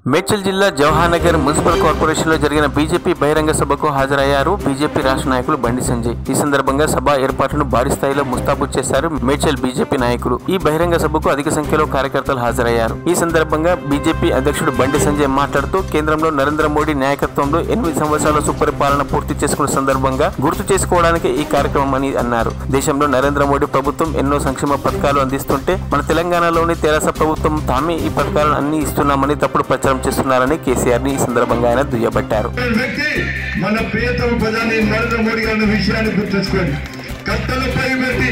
మేడ్చల్ జిల్లా Jawaharnagar municipal corporation లో జరిగిన బీజేపీ బహిరంగ సభకు హాజరయ్యారు బీజేపీ రాష్ట్ర నాయకులు బండి సంజయ్ ఈ సందర్భంగా సభ ఏర్పాట్లను భారీ స్థాయిలో ముస్తాబు చేశారు మేడ్చల్ బీజేపీ నాయకులు ఈ బహిరంగ సభకు అధిక సంఖ్యలో కార్యకర్తలు హాజరయ్యారు ఈ సందర్భంగా బీజేపీ అధ్యక్షుడు బండి సంజయ్ మాట్లాడుతూ కేంద్రంలో నరేంద్ర మోడీ నాయకత్వంలో ఎనిమిది సంవత్సరాల సుపరిపాలన పూర్తి చేసుకున్న సందర్భంగా గుర్తు చేసుకోవడానికి ఈ కార్యక్రమం అని అన్నారు దేశంలో నరేంద్ర మోడీ ప్రభుత్వం ఎన్నో సంక్షేమ పథకాలు అందిస్తుంటే మన తెలంగాణలోని తెరాస ప్రభుత్వం తామే ఈ పథకాలను అన్ని ఇస్తున్నామని తప్పుడు ప్రచారం చేస్తున్నారని కేసీఆర్ ని ఈ సందర్భంగా ఆయన దుయ్యబట్టారు వ్యక్తి మన ప్రియతమ ప్రధాని నరేంద్ర మోడీ గారి విషయాన్ని గుర్తుంచుకోండి కట్టలపై పెట్టి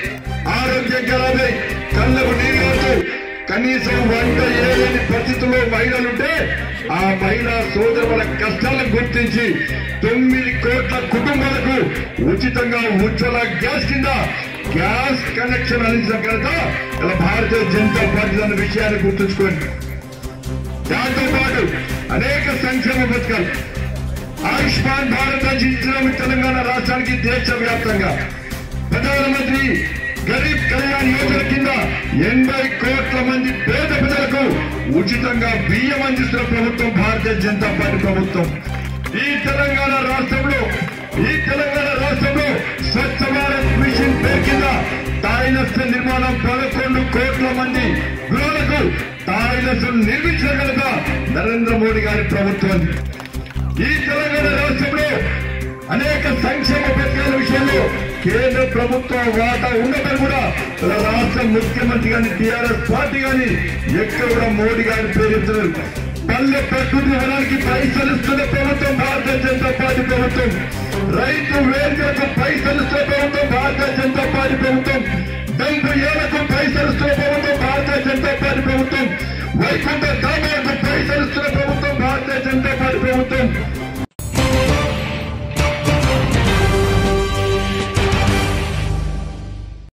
ఆరోగ్యకరమై కళ్ళకు నీళ్ళు కనీసం వంట ఏలేని పరిస్థితుల్లో మహిళలుంటే ఆ మహిళా సోదరుల కష్టాలను గుర్తించి తొమ్మిది కోట్ల కుటుంబాలకు ఉచితంగా ఉజ్వల గ్యాస్ కింద గ్యాస్ కనెక్షన్ అందించిన ఘనత ఇలా భారతీయ జనతా పార్టీ అన్న విషయాన్ని గుర్తుంచుకోండి దాంతో పాటు అనేక సంక్షేమ పథకాలు ఆయుష్మాన్ భారత్ అందించడం తెలంగాణ రాష్ట్రానికి దేశవ్యాప్తంగా ప్రధానమంత్రి గరీబ్ కళ్యాణ్ యోజన కింద ఎనభై కోట్ల మంది పేద ప్రజలకు ఉచితంగా బియ్యం అందిస్తున్న ప్రభుత్వం భారతీయ జనతా పార్టీ ప్రభుత్వం ఈ తెలంగాణ రాష్ట్రంలో ఈ తెలంగాణ రాష్ట్రంలో స్వచ్ఛ భారత్ మిషన్ పేరు కింద టాయిలెట్స్ నిర్మాణం పదకొండు కోట్ల మంది గృహాలకు టాయిలెట్స్ నిర్మించగలద నరేంద్ర మోడీ గారి ప్రభుత్వం ఈ తెలంగాణ రాష్ట్రంలో అనేక సంక్షేమ పథకాల విషయంలో కేంద్ర ప్రభుత్వ వాటా ఉన్నదని కూడా మన రాష్ట్ర ముఖ్యమంత్రి గాని టీఆర్ఎస్ పార్టీ గాని ఎక్కడ కూడా మోడీ గారి పేరెత్తున్నారు పల్లె ప్రకృతి వనానికి పైసలు ఇస్తున్న ప్రభుత్వం భారతీయ జనతా పార్టీ ప్రభుత్వం రైతు వేదికలకు పైసలు ఇస్తున్న ప్రభుత్వం భారతీయ జనతా పార్టీ ప్రభుత్వం డంపు ఏళ్లకు పైసలు ఇస్తున్న ప్రభుత్వం భారతీయ జనతా పార్టీ ప్రభుత్వం వైకుంఠ ధామాలకు పైసలు ఇస్తున్న ప్రభుత్వం భారతీయ జనతా పార్టీ ప్రభుత్వం